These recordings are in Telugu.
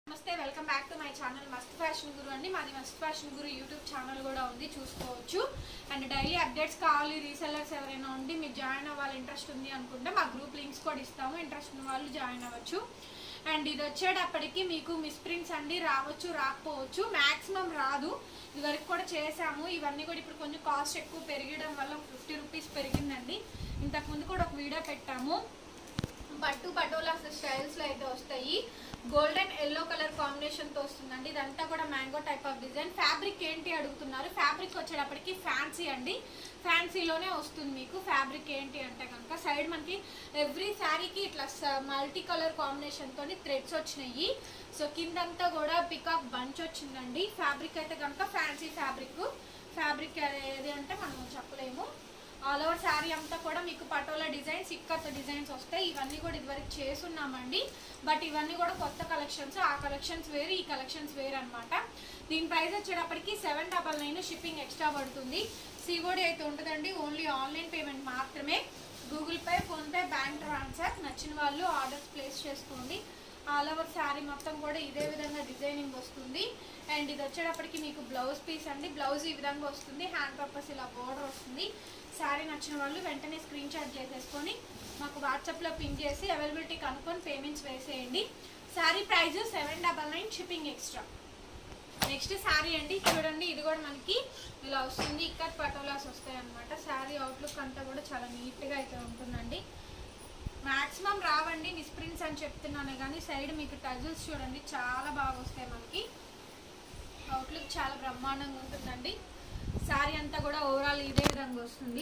నమస్తే welcome back to my channel మస్త్ ఫ్యాషన్ గురు అండి మాది మస్త్ ఫ్యాషన్ గురు యూట్యూబ్ ఛానల్ కూడా ఉంది చూసుకోవచ్చు అండ్ డైలీ అప్డేట్స్ కావాలి రీసెల్లర్స్ ఎవరైనా ఉండి మీరు జాయిన్ అవ్వాలి ఇంట్రెస్ట్ ఉంది అనుకుంటే మా గ్రూప్ లింక్స్ కూడా ఇస్తాము ఇంట్రెస్ట్ ఉన్న వాళ్ళు జాయిన్ అవ్వచ్చు అండ్ ఇది వచ్చేటప్పటికి మీకు మిస్ ప్రింట్స్ అండి రావచ్చు రాకపోవచ్చు మ్యాక్సిమం రాదు ఇదివరకు కూడా చేసాము ఇవన్నీ కూడా ఇప్పుడు కొంచెం కాస్ట్ ఎక్కువ పెరగడం వల్ల ఫిఫ్టీ రూపీస్ పెరిగిందండి ఇంతకుముందు కూడా ఒక వీడియో పెట్టాము పట్టు పటోలా స్టైల్స్ లో అయితే వస్తాయి గోల్డెన్ ఎల్లో కలర్ కాంబినేషన్ తో వస్తుందండి ఇదంతా కూడా mango type of design fabric ఏంటి అడుగుతున్నారు ఫ్యాబ్రిక్ వచ్చేటప్పటికి ఫ్యాన్సీ అండి ఫ్యాన్సీలోనే వస్తుంది మీకు ఫ్యాబ్రిక్ ఏంటి అంటే కనుక సైడ్ మనకి ఎవ్రీ శారీకి ఇట్లా మల్టీ కలర్ కాంబినేషన్ తోని థ్రెడ్స్ వచ్చినాయి సో కిందంతా కూడా పికాక్ బంచ్ వచ్చిందండి ఫ్యాబ్రిక్ అయితే కనుక ఫ్యాన్సీ ఫ్యాబ్రిక్ ఫ్యాబ్రిక్ ఏది అంటే మనం చెప్పలేము ఆల్ ఓవర్ శారీ అంతా కూడా మీకు పటోలా డిజైన్స్ ఇక్కత్ డిజైన్స్ వస్తాయి ఇవన్నీ కూడా ఇదివరకు చేసున్నామండి బట్ ఇవన్నీ కూడా కొత్త కలెక్షన్స్ ఆ కలెక్షన్స్ వేరు ఈ కలెక్షన్స్ వేరు అనమాట దీని ప్రైస్ వచ్చేటప్పటికి seven double nine shipping extra పడుతుంది సిఓడి అయితే ఉంటుందండి ఓన్లీ ఆన్లైన్ పేమెంట్ మాత్రమే Google pay PhonePe bank transact నచ్చిన వాళ్ళు ఆర్డర్స్ ప్లేస్ చేసుకోండి ఆల్ ఓవర్ శారీ మొత్తం కూడా ఇదే విధంగా డిజైనింగ్ వస్తుంది అండ్ ఇది వచ్చేటప్పటికి మీకు బ్లౌజ్ పీస్ అండి బ్లౌజ్ ఈ విధంగా వస్తుంది హ్యాండ్ పర్పస్ ఇలా బోర్డర్ వస్తుంది శారీ నచ్చిన వాళ్ళు వెంటనే స్క్రీన్ షాట్ చేసేసుకొని మాకు వాట్సాప్లో పిన్ చేసి అవైలబిలిటీ కనుక్కొని పేమెంట్స్ వేసేయండి sari price seven double nine shipping extra next sari అండి చూడండి ఇది కూడా మనకి ఇలా వస్తుంది ఇక్కడ పటోలాస్ వస్తాయి అనమాట శారీ అవుట్లుక్ అంతా కూడా చాలా నీట్గా అయితే ఉంటుందండి మాక్సిమం రావండి మిస్ప్రింట్స్ అని చెప్తున్నాను కానీ సైడ్ మీకు టజల్స్ చూడండి చాలా బాగా వస్తాయి మనకి అవుట్లుక్ చాలా బ్రహ్మాండంగా ఉంటుందండి శారీ అంతా కూడా ఓవరాల్ ఇదే విధంగా వస్తుంది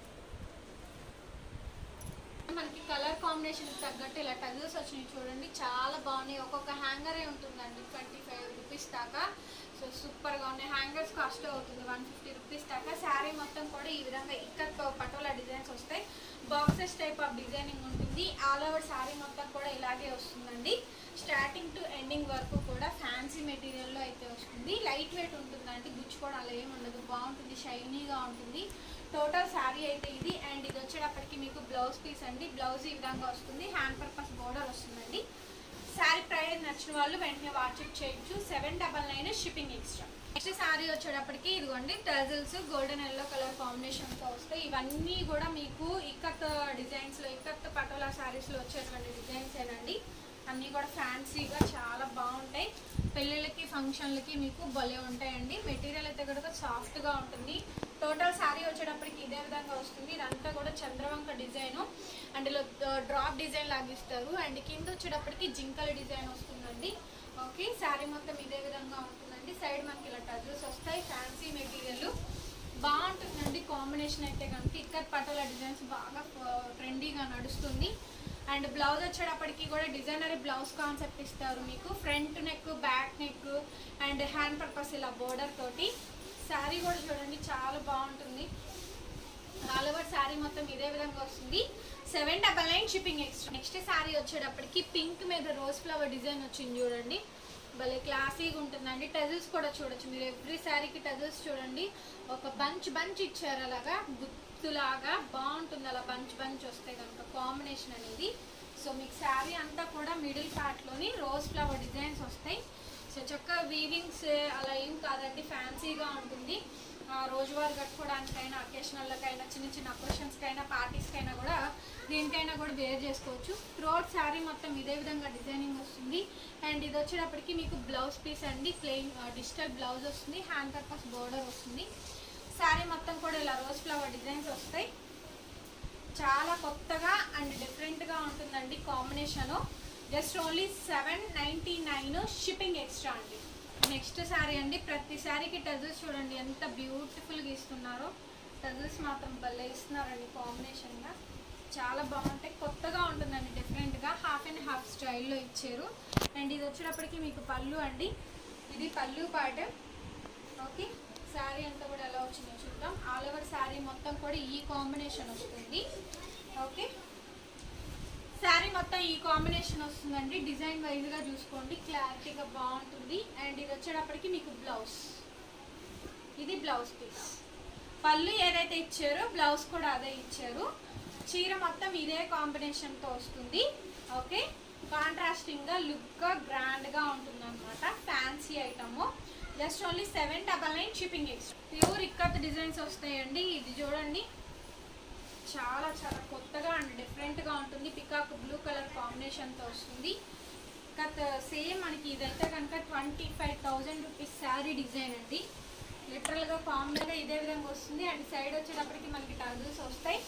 మనకి కలర్ కాంబినేషన్ తగ్గట్టు ఇలా టజల్స్ వచ్చినాయి చూడండి చాలా బాగున్నాయి ఒక్కొక్క హ్యాంగరే ఉంటుందండి ట్వంటీ ఫైవ్ రూపీస్ దాకా సో సూపర్గా ఉన్నాయి హ్యాంగర్స్ కాస్ట్ అవుతుంది వన్ ఫిఫ్టీ రూపీస్ దాకా శారీ మొత్తం కూడా ఈ విధంగా ఇక్కడ పటోలా డిజైన్స్ వస్తాయి బాక్సెస్ టైప్ ఆఫ్ డిజైనింగ్ ఉంటుంది ఆల్ ఓవర్ శారీ మొత్తం కూడా ఇలాగే వస్తుందండి స్టార్టింగ్ టు ఎండింగ్ వరకు కూడా ఫ్యాన్సీ మెటీరియల్లో అయితే వస్తుంది లైట్ వెయిట్ ఉంటుందండి గుచ్చుకోవడం అలా ఏమి ఉండదు బాగుంటుంది షైనీగా ఉంటుంది టోటల్ శారీ అయితే ఇది అండ్ ఇది వచ్చేటప్పటికి మీకు బ్లౌజ్ పీస్ అండి బ్లౌజ్ ఈ విధంగా వస్తుంది హ్యాండ్ పర్పస్ బోర్డర్ వస్తుందండి శారీ ప్రైస్ నచ్చిన వాళ్ళు వెంటనే వాట్సాప్ చేయొచ్చు seven double nine shipping extra next sari వచ్చేటప్పటికి ఇదిగోండి టజల్స్ గోల్డెన్ ఎల్లో కలర్ కాంబినేషన్తో వస్తాయి ఇవన్నీ కూడా మీకు ఇక్కత్ డిజైన్స్లో ఇక్కత్ పటోలా శారీస్లో వచ్చేటువంటి డిజైన్స్ ఏనండి అన్నీ కూడా ఫ్యాన్సీగా చాలా బాగుంటాయి పెళ్ళిళ్ళకి ఫంక్షన్లకి మీకు భలే ఉంటాయండి మెటీరియల్ అయితే కూడా సాఫ్ట్గా ఉంటుంది టోటల్ శారీ వచ్చేటప్పటికి ఇదే విధంగా వస్తుంది ఇదంతా కూడా చంద్రవంక డిజైన్ అండ్ ఇలా డ్రాప్ డిజైన్ లాగా ఇస్తారు అండ్ కింద వచ్చేటప్పటికి జింకల డిజైన్ వస్తుందండి ఓకే శారీ మొత్తం ఇదే విధంగా ఉంటుందండి సైడ్ మనకి ఇలా టజల్స్ వస్తాయి ఫ్యాన్సీ మెటీరియల్ బాగుంటుందండి కాంబినేషన్ అయితే కనుక ఇక్కడ పటోలా డిజైన్స్ బాగా ట్రెండీగా నడుస్తుంది అండ్ బ్లౌజ్ వచ్చేటప్పటికి కూడా డిజైనర్ బ్లౌజ్ కాన్సెప్ట్ ఇస్తారు మీకు front neck back neck and hand purpose ఇలా బోర్డర్ తోటి శారీ కూడా చూడండి చాలా బాగుంటుంది ఆల్ ఓవర్ శారీ మొత్తం ఇదే విధంగా వస్తుంది seven double nine shipping extra next sari వచ్చేటప్పటికి పింక్ మీద రోజ్ ఫ్లవర్ డిజైన్ వచ్చింది చూడండి భలే క్లాసీగా ఉంటుందండి టజిల్స్ కూడా చూడొచ్చు మీరు ఎవ్రీ శారీకి టజిల్స్ చూడండి ఒక బంచ్ బంచ్ ఇచ్చారు అలాగా గుత్తులాగా బాగుంటుంది అలా బంచ్ బంచ్ వస్తే కనుక కాంబినేషన్ అనేది సో మీకు శారీ అంతా కూడా మిడిల్ పార్ట్లోని రోజ్ ఫ్లవర్ డిజైన్స్ వస్తాయి సో చక్కగా వీవింగ్స్ అలా ఏం కాదండి ఫ్యాన్సీగా ఉంటుంది రోజువారీ కట్టుకోవడానికైనా అకేషనల్లకైనా చిన్న చిన్న అకేషన్స్కైనా పార్టీస్కైనా కూడా దేనికైనా కూడా వేర్ చేసుకోవచ్చు త్రోట్ శారీ మొత్తం ఇదే విధంగా డిజైనింగ్ వస్తుంది అండ్ ఇది వచ్చేటప్పటికి మీకు బ్లౌజ్ పీస్ అండి ప్లెయిన్ డిజిటల్ బ్లౌజ్ వస్తుంది హ్యాండ్ పర్పస్ బోర్డర్ వస్తుంది శారీ మొత్తం కూడా ఇలా రోజ్ ఫ్లవర్ డిజైన్స్ వస్తాయి చాలా కొత్తగా అండ్ డిఫరెంట్గా ఉంటుందండి combination just only seven ninety nine shipping extra అండి నెక్స్ట్ శారీ అండి ప్రతి శారీకి టజల్స్ చూడండి ఎంత బ్యూటిఫుల్గా ఇస్తున్నారో టజల్స్ మాత్రం భలే ఇస్తున్నారండి కాంబినేషన్గా చాలా బాగుంటాయి కొత్తగా ఉంటుందండి డిఫరెంట్గా హాఫ్ అండ్ హాఫ్ స్టైల్లో ఇచ్చారు అండ్ ఇది వచ్చేటప్పటికి మీకు పళ్ళు అండి ఇది పళ్ళు పాట ఓకే శారీ అంతా కూడా ఎలా వచ్చిందో చూద్దాం ఆల్ ఓవర్ శారీ మొత్తం కూడా ఈ కాంబినేషన్ వస్తుంది ఓకే శారీ మొత్తం ఈ కాంబినేషన్ వస్తుందండి డిజైన్ వైజ్గా చూసుకోండి క్లారిటీగా బాగుంటుంది అండ్ ఇది వచ్చేటప్పటికి మీకు బ్లౌజ్ ఇది బ్లౌజ్ పీస్ పళ్ళు ఏదైతే ఇచ్చారో బ్లౌజ్ కూడా అదే ఇచ్చారు చీర మొత్తం ఇదే కాంబినేషన్తో వస్తుంది ఓకే కాంట్రాస్టింగ్ గా లుక్ గా గ్రాండ్ గా ఉంటుంది just only seven double nine shipping extra pure ikat designs వస్తాయండి ఇది చూడండి చాలా చాలా కొత్తగా అండ్ డిఫరెంట్గా ఉంటుంది పికాక్ బ్లూ కలర్ కాంబినేషన్తో వస్తుంది కత్ సేమ్ మనకి ఇదైతే కనుక twenty five thousand rupees sari design అండి లిటరల్గా కామన్గా ఇదే విధంగా వస్తుంది అండ్ సైడ్ వచ్చేటప్పటికి మనకి టజల్స్ వస్తాయి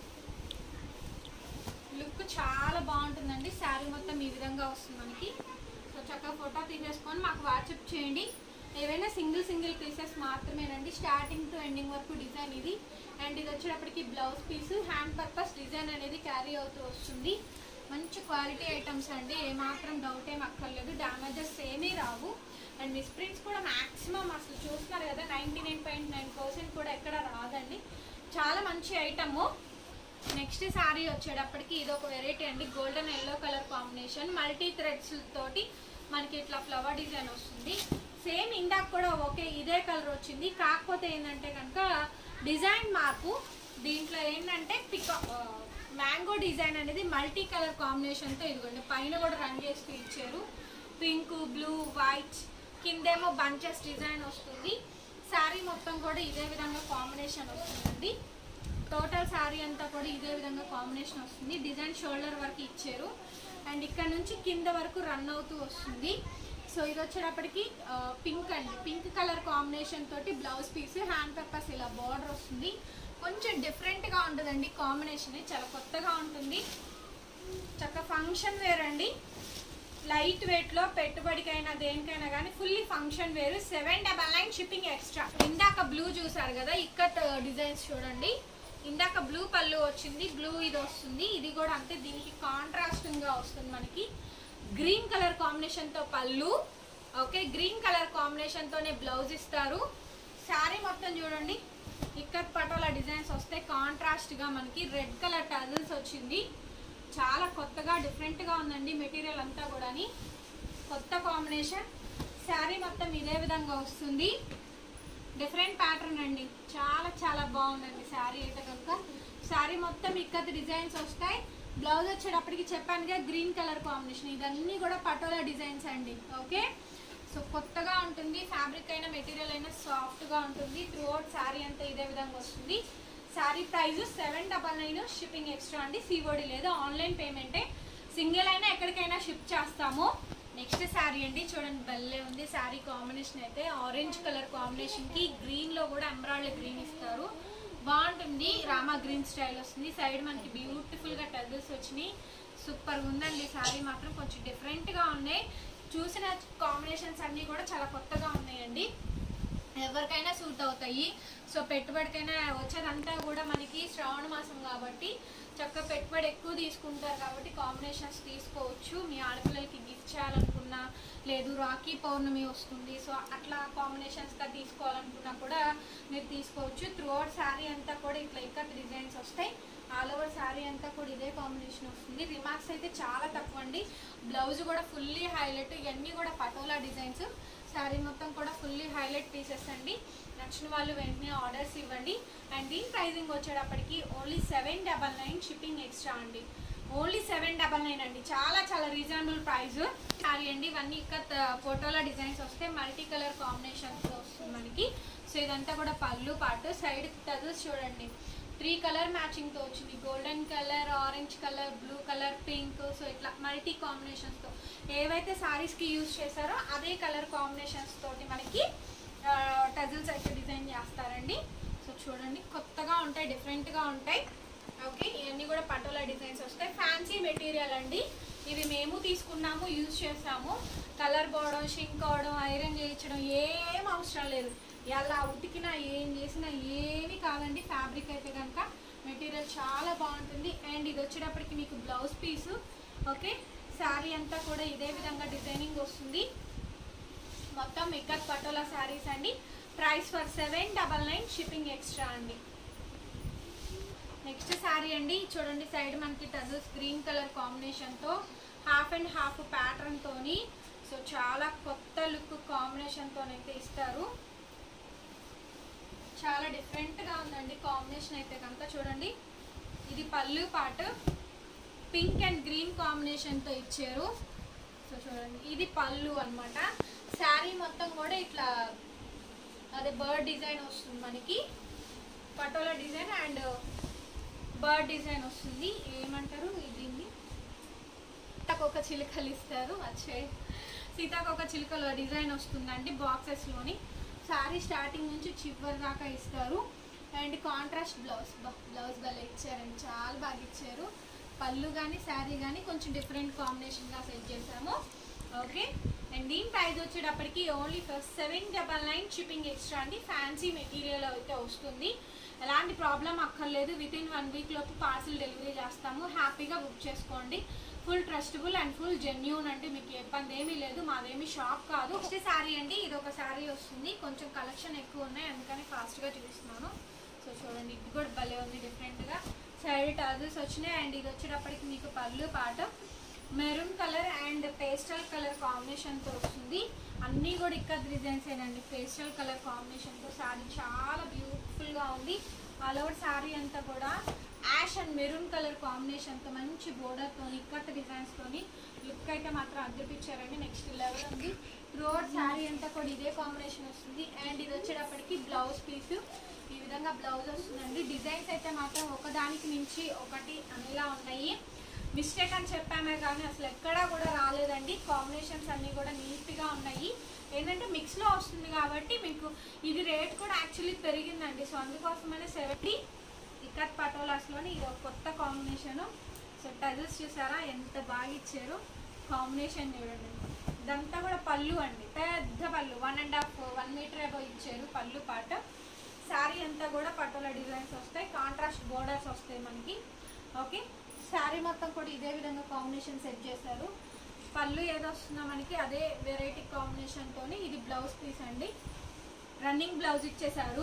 లుక్ చాలా బాగుంటుందండి శారీ మొత్తం ఈ విధంగా వస్తుంది మనకి సో చక్కగా ఫోటో తీసేసుకొని మాకు వాట్సాప్ చేయండి ఏవైనా సింగిల్ సింగిల్ పీసెస్ మాత్రమేనండి స్టార్టింగ్ టు ఎండింగ్ వరకు డిజైన్ ఇది అండ్ ఇది వచ్చేటప్పటికి blouse piece hand purpose design అనేది క్యారీ అవుతూ వస్తుంది మంచి క్వాలిటీ ఐటమ్స్ అండి ఏమాత్రం డౌట్ ఏం అక్కర్లేదు డ్యామేజెస్ ఏమీ రావు అండ్ మిస్ప్రింట్స్ కూడా మ్యాక్సిమం అసలు చూస్తున్నారు కదా ninety nine point nine percent కూడా ఎక్కడ రాదండి చాలా మంచి ఐటము నెక్స్ట్ శారీ వచ్చేటప్పటికి ఇది ఒక వెరైటీ అండి golden yellow colour combination multi threads తోటి మనకి ఇట్లా ఫ్లవర్ డిజైన్ వస్తుంది సేమ్ ఇందాక కూడా ఓకే ఇదే కలర్ వచ్చింది కాకపోతే ఏంటంటే కనుక డిజైన్ మార్పు దీంట్లో ఏంటంటే పిక మ్యాంగో డిజైన్ అనేది మల్టీ కలర్ కాంబినేషన్తో ఇదిగోండి పైన కూడా రన్ చేస్తూ ఇచ్చారు పింక్ బ్లూ వైట్ కిందేమో బంచెస్ డిజైన్ వస్తుంది శారీ మొత్తం కూడా ఇదే విధంగా కాంబినేషన్ వస్తుందండి టోటల్ శారీ అంతా కూడా ఇదే విధంగా కాంబినేషన్ వస్తుంది డిజైన్ షోల్డర్ వరకు ఇచ్చారు అండ్ ఇక్కడ నుంచి కింద వరకు రన్ అవుతూ వస్తుంది సో ఇది వచ్చేటప్పటికి పింక్ అండి పింక్ కలర్ కాంబినేషన్ తోటి బ్లౌజ్ పీస్ హ్యాండ్ పర్పస్ ఇలా బార్డర్ వస్తుంది కొంచెం డిఫరెంట్గా ఉంటుందండి కాంబినేషన్ చాలా కొత్తగా ఉంటుంది చక్క ఫంక్షన్ వేర్ అండి లైట్ వెయిట్ లో పెట్టుబడికైనా దేనికైనా కానీ fully function wear seven double nine shipping extra ఇందాక బ్లూ చూసారు కదా ఇక్కత్ డిజైన్స్ చూడండి ఇందాక బ్లూ పళ్ళు వచ్చింది బ్లూ ఇది వస్తుంది ఇది కూడా అంతే దీనికి కాంట్రాస్టింగ్ గా వస్తుంది మనకి గ్రీన్ కలర్ కాంబినేషన్ తో pallu okay green colour combination తోనే బ్లౌజ్ ఇస్తారు శారీ మొత్తం చూడండి ఇక్కత్ పటోలా డిజైన్స్ వస్తే కాంట్రాస్ట్ గా మనకి రెడ్ కలర్ టజల్స్ వచ్చింది చాలా కొత్తగా డిఫరెంట్గా ఉందండి మెటీరియల్ అంతా కూడాని కొత్త కాంబినేషన్ శారీ మొత్తం ఇదే విధంగా వస్తుంది డిఫరెంట్ ప్యాటర్న్ అండి చాలా చాలా బాగుందండి శారీ అయితే కనుక శారీ మొత్తం ఇక్కత్ డిజైన్స్ వస్తాయి బ్లౌజ్ వచ్చేటప్పటికి చెప్పానుగా గ్రీన్ కలర్ కాంబినేషన్ ఇదన్నీ కూడా పటోలా డిజైన్స్ అండి ఓకే సో కొత్తగా ఉంటుంది ఫ్యాబ్రిక్ అయినా మెటీరియల్ అయినా సాఫ్ట్గా ఉంటుంది త్రూ అవుట్ శారీ అంతా ఇదే విధంగా వస్తుంది sari price seven double nine shipping extra అండి సిఓడి లేదు ఆన్లైన్ పేమెంటే సింగిల్ అయినా ఎక్కడికైనా షిప్ చేస్తాము నెక్స్ట్ శారీ అండి చూడండి భలే ఉంది శారీ కాంబినేషన్ అయితే ఆరెంజ్ కలర్ కాంబినేషన్కి గ్రీన్లో కూడా ఎంబ్రాయిడరీ గ్రీన్ ఇస్తారు బాగుంటుంది రామా గ్రీన్ స్టైల్ వస్తుంది సైడ్ మనకి బ్యూటిఫుల్గా టజల్స్ వచ్చినాయి సూపర్ ఉందండి శారీ మాత్రం కొంచెం డిఫరెంట్గా ఉన్నాయి చూసిన కాంబినేషన్స్ అన్నీ కూడా చాలా కొత్తగా ఉన్నాయండి ఎవరికైనా సూట్ అవుతాయి సో పెట్టుబడికైనా వచ్చేదంతా కూడా మనకి శ్రావణ మాసం కాబట్టి చక్కగా పెట్టుబడి ఎక్కువ తీసుకుంటారు కాబట్టి కాంబినేషన్స్ తీసుకోవచ్చు మీ ఆడపిల్లలకి గిఫ్ట్ చేయాలనుకున్నా లేదు రాఖీ పౌర్ణమి వస్తుంది సో అట్లా కాంబినేషన్స్గా తీసుకోవాలనుకున్నా కూడా మీరు తీసుకోవచ్చు త్రూ అవుట్ శారీ అంతా కూడా ఇట్లా ఇంకా డిజైన్స్ వస్తాయి ఆల్ ఓవర్ శారీ అంతా కూడా ఇదే కాంబినేషన్ వస్తుంది రిమార్క్స్ అయితే చాలా తక్కువ అండి బ్లౌజ్ కూడా ఫుల్లీ హైలైట్ ఇవన్నీ కూడా పటోలా డిజైన్స్ శారీ మొత్తం కూడా ఫుల్లీ హైలైట్ పీసెస్ అండి నచ్చిన వాళ్ళు వెంటనే ఆర్డర్స్ ఇవ్వండి అండ్ దీని ప్రైజింగ్ వచ్చేటప్పటికి only seven double nine shipping extra అండి ఓన్లీ సెవెన్ డబల్ నైన్ అండి చాలా చాలా రీజనబుల్ ప్రైస్ సారీ అండి ఇవన్నీ ఇక్కడ ఫోటోలో డిజైన్స్ వస్తే మల్టీ కలర్ కాంబినేషన్స్తో వస్తుంది మనకి సో ఇదంతా కూడా పళ్ళు పాటు సైడ్ టజల్స్ చూడండి త్రీ కలర్ మ్యాచింగ్తో వచ్చింది golden colour orange colour blue colour pink so ఇట్లా మల్టీ కాంబినేషన్స్తో ఏవైతే సారీస్కి యూజ్ చేశారో అదే కలర్ కాంబినేషన్స్ తోటి మనకి టజిల్స్ అయితే డిజైన్ చేస్తారండి సో చూడండి కొత్తగా ఉంటాయి డిఫరెంట్గా ఉంటాయి ఓకే ఇవన్నీ కూడా పటోలా డిజైన్స్ వస్తాయి ఫ్యాన్సీ మెటీరియల్ అండి ఇవి మేము తీసుకున్నాము యూజ్ చేసాము కలర్ పోవడం షింక్ అవడం ఐరన్ చేయించడం ఏం అవసరం లేదు ఎలా ఉతికినా ఏం చేసినా ఏమీ కాదండి ఫ్యాబ్రిక్ అయితే కనుక మెటీరియల్ చాలా బాగుంటుంది అండ్ ఇది వచ్చేటప్పటికి మీకు బ్లౌజ్ పీసు ఓకే శారీ అంతా కూడా ఇదే విధంగా డిజైనింగ్ వస్తుంది మొత్తం మిక్కత్ పటోలా శారీస్ అండి price for seven double nine shipping extra అండి నెక్స్ట్ శారీ అండి చూడండి సైడ్ మనకి టజల్స్ గ్రీన్ కలర్ కాంబినేషన్తో హాఫ్ అండ్ హాఫ్ ప్యాటర్న్తోని సో చాలా కొత్త లుక్ కాంబినేషన్తోనైతే ఇస్తారు చాలా డిఫరెంట్గా ఉందండి కాంబినేషన్ అయితే కనుక చూడండి ఇది పళ్ళు పాటు పింక్ అండ్ గ్రీన్ కాంబినేషన్తో ఇచ్చారు సో చూడండి ఇది పళ్ళు అన్నమాట శారీ మొత్తం కూడా ఇట్లా అదే బర్డ్ డిజైన్ వస్తుంది మనకి patola design and bird design వస్తుంది ఏమంటారు దీన్ని సీతాకోక చిలుకలు ఇస్తారు వచ్చే సీతాకోక చిలుకల డిజైన్ వస్తుందండి బాక్సెస్లోని శారీ స్టార్టింగ్ నుంచి చివరి దాకా ఇస్తారు అండ్ కాంట్రాస్ట్ బ్లౌజ్ బ్లౌజ్ భలే ఇచ్చారండి చాలా బాగా ఇచ్చారు పళ్ళు కానీ శారీ కానీ కొంచెం డిఫరెంట్ కాంబినేషన్గా సెట్ చేసాము ఓకే అండ్ దీని ప్రైస్ వచ్చేటప్పటికి only first seven double nine shipping extra అండి ఫ్యాన్సీ మెటీరియల్ అయితే వస్తుంది ఎలాంటి ప్రాబ్లం అక్కర్లేదు విత్ ఇన్ వన్ వీక్ లోపు పార్సిల్ డెలివరీ చేస్తాము హ్యాపీగా బుక్ చేసుకోండి full trustable and full genuine అంటే మీకు ఇబ్బంది ఏమీ లేదు మాదేమి షాప్ కాదు నెక్స్ట్ శారీ అండి ఇది ఒక శారీ వస్తుంది కొంచెం కలెక్షన్ ఎక్కువ ఉన్నాయి అందుకని ఫాస్ట్గా చూపిస్తున్నాను సో చూడండి ఇది కూడా భలే ఉంది డిఫరెంట్గా సైడ్ టజల్స్ వచ్చినాయి అండ్ ఇది వచ్చేటప్పటికి మీకు పళ్ళు పాట maroon colour and pastel colour కాంబినేషన్తో వస్తుంది అన్నీ కూడా ఇక్కడ డిజైన్స్ ఏనండి పేస్టల్ కలర్ కాంబినేషన్తో శారీ చాలా బ్యూటిఫుల్గా ఉంది ఆల్ ఓవర్ శారీ అంతా కూడా యాష్ అండ్ మెరూన్ కలర్ కాంబినేషన్తో మంచి బోర్డర్తో ఇక్కట్ డిజైన్స్తోని లుక్ అయితే మాత్రం అద్దెపించారండి నెక్స్ట్ లెవెల్ ఉంది రోడ్ శారీ అంతా కూడా ఇదే కాంబినేషన్ వస్తుంది అండ్ ఇది వచ్చేటప్పటికి బ్లౌజ్ పీస్ ఈ విధంగా బ్లౌజ్ వస్తుందండి డిజైన్స్ అయితే మాత్రం ఒకదానికి మించి ఒకటి అనేలా ఉన్నాయి మిస్టేక్ అని చెప్పామే కానీ అసలు ఎక్కడా కూడా రాలేదండి కాంబినేషన్స్ అన్నీ కూడా నీట్గా ఉన్నాయి ఏంటంటే మిక్స్లో వస్తుంది కాబట్టి మీకు ఇది రేట్ కూడా యాక్చువల్లీ పెరిగిందండి సో అందుకోసమనే సెవెంటీ ఇక్కత్ పటోలాస్లోని ఇది ఒక కొత్త కాంబినేషను సో టజల్స్ చూసారా ఎంత బాగా ఇచ్చారు కాంబినేషన్ చూడండి ఇదంతా కూడా పళ్ళు అండి పెద్ద pallu one and half one metre ఏబో ఇచ్చారు పళ్ళు పాట శారీ అంతా కూడా పటోలా డిజైన్స్ వస్తాయి కాంట్రాస్ట్ బోర్డర్స్ వస్తాయి మనకి ఓకే శారీ మొత్తం కూడా ఇదే విధంగా కాంబినేషన్ సెట్ చేశారు పళ్ళు ఏదో వస్తుందో మనకి అదే వెరైటీ కాంబినేషన్తో ఇది బ్లౌజ్ పీస్ అండి రన్నింగ్ బ్లౌజ్ ఇచ్చేసారు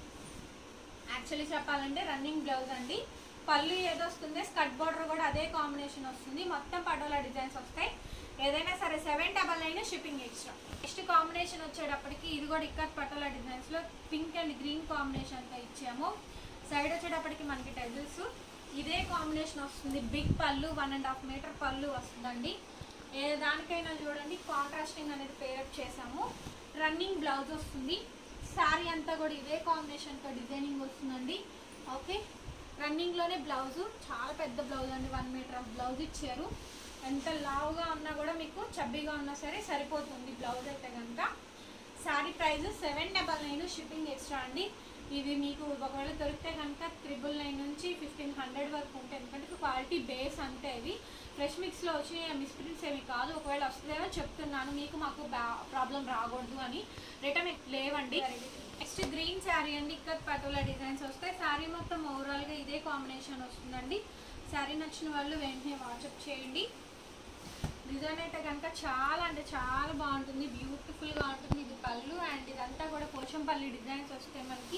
యాక్చువల్లీ చెప్పాలంటే రన్నింగ్ బ్లౌజ్ అండి పళ్ళు ఏదో వస్తుంది స్కర్ట్ బార్డర్ కూడా అదే కాంబినేషన్ వస్తుంది మొత్తం పటోలా డిజైన్స్ వస్తాయి ఏదైనా సరే seven double nine shipping extra next combination వచ్చేటప్పటికి ఇది కూడా ఇక్కత్ పటోలా డిజైన్స్లో పింక్ అండ్ గ్రీన్ కాంబినేషన్తో ఇచ్చాము సైడ్ వచ్చేటప్పటికి మనకి టెజిల్స్ ఇదే కాంబినేషన్ వస్తుంది బిగ్ పళ్ళు వన్ అండ్ హాఫ్ మీటర్ పళ్ళు వస్తుందండి ఏ దానికైనా చూడండి కాంట్రాస్టింగ్ అనేది పేరప్ చేసాము రన్నింగ్ బ్లౌజ్ వస్తుంది శారీ అంతా కూడా ఇదే కాంబినేషన్తో డిజైనింగ్ వస్తుందండి ఓకే రన్నింగ్లోనే బ్లౌజ్ చాలా పెద్ద బ్లౌజ్ అండి వన్ మీటర్ ఆఫ్ బ్లౌజ్ ఇచ్చారు ఎంత లావుగా ఉన్నా కూడా మీకు చబ్బీగా ఉన్నా సరే సరిపోతుంది బ్లౌజ్ అయితే కనుక sari price seven double nine shipping extra అండి ఇది మీకు ఒకవేళ దొరికితే కనుక త్రిబుల్ నైన్ నుంచి ఫిఫ్టీన్ హండ్రెడ్ వరకు ఉంటాయి ఎందుకంటే క్వాలిటీ బేస్ అంతే ఇవి ఫ్రెష్ మిక్స్లో వచ్చి మిస్ప్రింట్స్ ఏమి కాదు ఒకవేళ వస్తుందేమో చెప్తున్నాను మీకు మాకు ప్రాబ్లం రాకూడదు అని రిటర్న్ లేవండి నెక్స్ట్ గ్రీన్ శారీ అండి ఇక్కడ పటోలా డిజైన్స్ వస్తాయి శారీ మొత్తం ఓవరాల్గా ఇదే కాంబినేషన్ వస్తుందండి శారీ నచ్చిన వాళ్ళు వెంటనే వాట్సాప్ చేయండి డిజైన్ అయితే కనుక చాలా అంటే చాలా బాగుంటుంది బ్యూటిఫుల్గా ఉంటుంది ఇది పళ్ళు అండ్ ఇదంతా కూడా పోచంపల్లి డిజైన్స్ వస్తాయి మనకి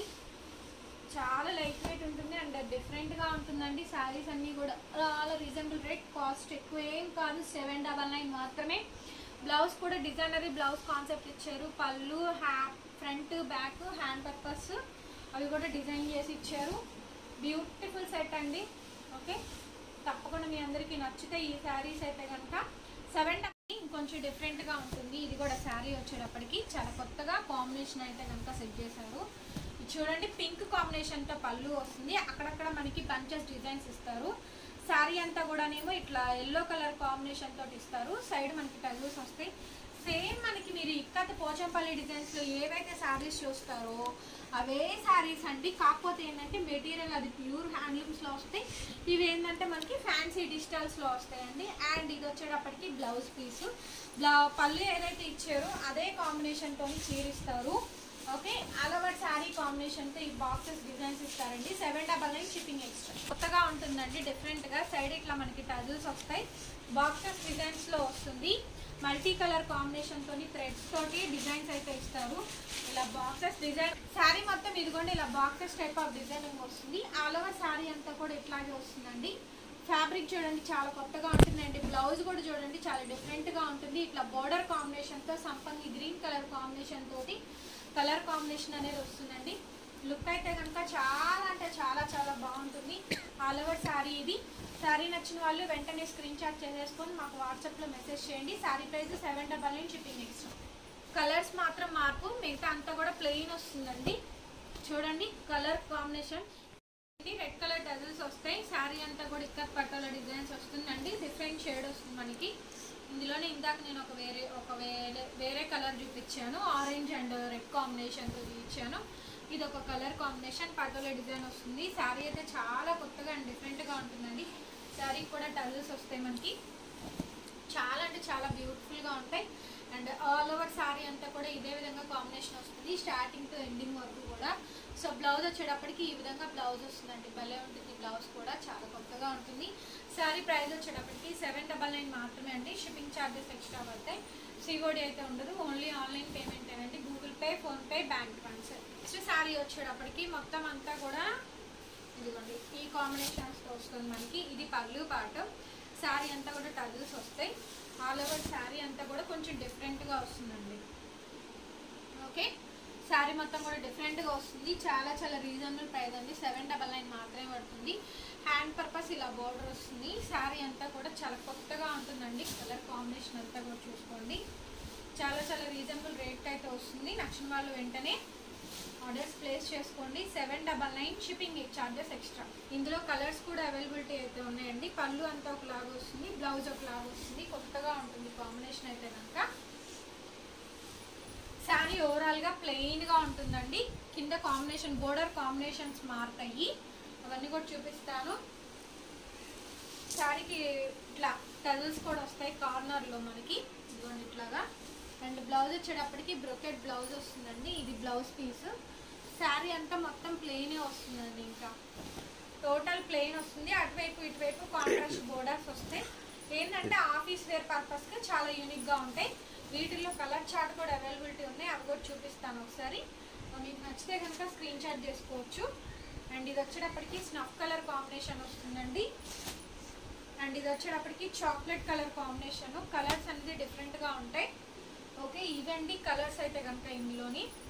చాలా లైట్ వెయిట్ ఉంటుంది అండ్ డిఫరెంట్గా ఉంటుందండి శారీస్ అన్నీ కూడా చాలా రీజనబుల్ రేట్ కాస్ట్ ఎక్కువ ఏం కాదు సెవెన్ డబల్ నైన్ మాత్రమే బ్లౌజ్ కూడా డిజైనరీ బ్లౌజ్ కాన్సెప్ట్ ఇచ్చారు పళ్ళు హ్యా ఫ్రంట్ బ్యాక్ హ్యాండ్ పర్పస్ అవి కూడా డిజైన్ చేసి ఇచ్చారు బ్యూటిఫుల్ సెట్ అండి ఓకే తప్పకుండా మీ అందరికీ నచ్చితే ఈ శారీస్ అయితే కనుక సెవెన్ ఇంకొంచెం డిఫరెంట్గా ఉంటుంది ఇది కూడా శారీ వచ్చేటప్పటికి చాలా కొత్తగా కాంబినేషన్ అయితే కనుక సెట్ చేశారు ఇది చూడండి పింక్ కాంబినేషన్తో పళ్ళు వస్తుంది అక్కడక్కడ మనకి బంచెస్ డిజైన్స్ ఇస్తారు శారీ అంతా కూడానేమో ఇట్లా ఎల్లో కలర్ కాంబినేషన్ తోటి ఇస్తారు సైడ్ మనకి టజల్స్ వస్తాయి సేమ్ మనకి మీరు ఇక్కత పోచంపల్లి డిజైన్స్లో ఏవైతే శారీస్ చూస్తారో అవే శారీస్ అండి కాకపోతే ఏంటంటే మెటీరియల్ అది ప్యూర్ హ్యాండ్లూమ్స్లో వస్తాయి ఇవి ఏంటంటే మనకి ఫ్యాన్సీ డిజిటల్స్లో వస్తాయండి అండ్ ఇది వచ్చేటప్పటికి బ్లౌజ్ పీస్ బ్లౌ పళ్ళు ఏదైతే ఇచ్చారో అదే కాంబినేషన్తో చీరిస్తారు ఓకే అలవర్ శారీ కాంబినేషన్తో ఈ బాక్సెస్ డిజైన్స్ ఇస్తారండి seven double nine shipping extra కొత్తగా ఉంటుందండి డిఫరెంట్గా సైడ్ ఇట్లా మనకి టజల్స్ వస్తాయి బాక్సెస్ డిజైన్స్లో వస్తుంది మల్టీ కలర్ కాంబినేషన్ తోని థ్రెడ్స్ తోటి డిజైన్స్ అయితే ఇస్తారు ఇలా బాక్సెస్ డిజైన్ శారీ మొత్తం ఇదిగోండి ఇలా బాక్సెస్ టైప్ ఆఫ్ డిజైనింగ్ వస్తుంది ఆల్ ఓవర్ శారీ అంతా కూడా ఇట్లాగే వస్తుందండి ఫ్యాబ్రిక్ చూడండి చాలా కొత్తగా ఉంటుందండి బ్లౌజ్ కూడా చూడండి చాలా డిఫరెంట్గా ఉంటుంది ఇట్లా బోర్డర్ కాంబినేషన్తో సంపంగి గ్రీన్ కలర్ కాంబినేషన్ తోటి కలర్ కాంబినేషన్ అనేది వస్తుందండి లుక్ అయితే కనుక చాలా అంటే చాలా చాలా బాగుంటుంది ఆల్ ఓవర్ శారీ ఇది శారీ నచ్చిన వాళ్ళు వెంటనే స్క్రీన్ షాట్ చేసేసుకొని మాకు వాట్సాప్లో మెసేజ్ చేయండి sari price seven double nine shipping extra colours మాత్రం మార్పు మిగతా అంతా కూడా ప్లెయిన్ వస్తుందండి చూడండి colour combination red colour tassels వస్తాయి శారీ అంతా కూడా ఇక్కడ పట్టాల డిజైన్స్ వస్తుందండి డిఫరెంట్ షేడ్ వస్తుంది మనకి ఇందులోనే ఇందాక నేను ఒక వేరే ఒక వేరే వేరే కలర్ చూపించాను ఆరెంజ్ అండ్ రెడ్ కాంబినేషన్తో చూపించాను ఇది ఒక కలర్ కాంబినేషన్ పటోలా డిజైన్ వస్తుంది శారీ అయితే చాలా కొత్తగా అండ్ డిఫరెంట్గా ఉంటుందండి శారీ కూడా టజల్స్ వస్తాయి మనకి చాలా అంటే చాలా బ్యూటిఫుల్గా ఉంటాయి అండ్ ఆల్ ఓవర్ శారీ అంతా కూడా ఇదే విధంగా కాంబినేషన్ వస్తుంది స్టార్టింగ్ టు ఎండింగ్ వరకు కూడా సో బ్లౌజ్ వచ్చేటప్పటికి ఈ విధంగా బ్లౌజ్ వస్తుందండి భలే ఉంటుంది బ్లౌజ్ కూడా చాలా కొత్తగా ఉంటుంది శారీ ప్రైస్ వచ్చేటప్పటికి సెవెన్ డబల్ నైన్ మాత్రమే అండి షిప్పింగ్ ఛార్జెస్ ఎక్స్ట్రా పడతాయి సిఓడి అయితే ఉండదు ఓన్లీ ఆన్లైన్ పేమెంట్ అండి Google pay PhonePe bank transfer next sari వచ్చేటప్పటికి మొత్తం అంతా కూడా ఇదిగోండి ఈ కాంబినేషన్స్తో వస్తుంది మనకి ఇది పళ్ళు పాటు శారీ అంతా కూడా టజల్స్ వస్తాయి ఆల్ ఓవర్ శారీ అంతా కూడా కొంచెం డిఫరెంట్గా వస్తుందండి ఓకే శారీ మొత్తం కూడా డిఫరెంట్గా వస్తుంది చాలా చాలా రీజనబుల్ ప్రైస్ అండి సెవెన్ డబల్ నైన్ మాత్రమే పడుతుంది హ్యాండ్ పర్పస్ ఇలా బోర్డర్ వస్తుంది శారీ అంతా కూడా చాలా కొత్తగా ఉంటుందండి కలర్ కాంబినేషన్ అంతా కూడా చూసుకోండి చాలా చాలా రీజనబుల్ రేట్ అయితే వస్తుంది నచ్చిన వాళ్ళు వెంటనే ఆర్డర్స్ ప్లేస్ చేసుకోండి seven double nine shipping charges extra ఇందులో కలర్స్ కూడా అవైలబిలిటీ అయితే ఉన్నాయండి పళ్ళు అంతా ఒకలాగా వస్తుంది బ్లౌజ్ ఒకలాగా వస్తుంది కొత్తగా ఉంటుంది కాంబినేషన్ అయితే కనుక శారీ ఓవరాల్గా ప్లెయిన్గా ఉంటుందండి కింద కాంబినేషన్ బోర్డర్ కాంబినేషన్స్ మారుతాయి అవన్నీ కూడా చూపిస్తాను శారీకి ఇట్లా టజల్స్ కూడా వస్తాయి కార్నర్లో మనకి ఇదిగోండి ఇట్లాగా అండ్ బ్లౌజ్ వచ్చేటప్పటికి బ్రొకెట్ బ్లౌజ్ వస్తుందండి ఇది బ్లౌజ్ పీస్ శారీ అంతా మొత్తం ప్లెయినే వస్తుందండి ఇంకా టోటల్ ప్లెయిన్ వస్తుంది అటువైపు ఇటువైపు కాంట్రాస్ట్ బోర్డర్స్ వస్తాయి ఏంటంటే ఆఫీస్ వేర్ పర్పస్గా చాలా యూనిక్గా ఉంటాయి వీటిల్లో కలర్ చార్ట్ కూడా అవైలబిలిటీ ఉన్నాయి అవి కూడా చూపిస్తాను ఒకసారి మీకు నచ్చితే కనుక స్క్రీన్ షాట్ చేసుకోవచ్చు అండ్ ఇది వచ్చేటప్పటికి స్నఫ్ కలర్ కాంబినేషన్ వస్తుందండి అండ్ ఇది వచ్చేటప్పటికి చాక్లెట్ కలర్ కాంబినేషన్ కలర్స్ అనేది డిఫరెంట్గా ఉంటాయి ఓకే ఇవండి కలర్స్ అయితే కనుక ఇందులోని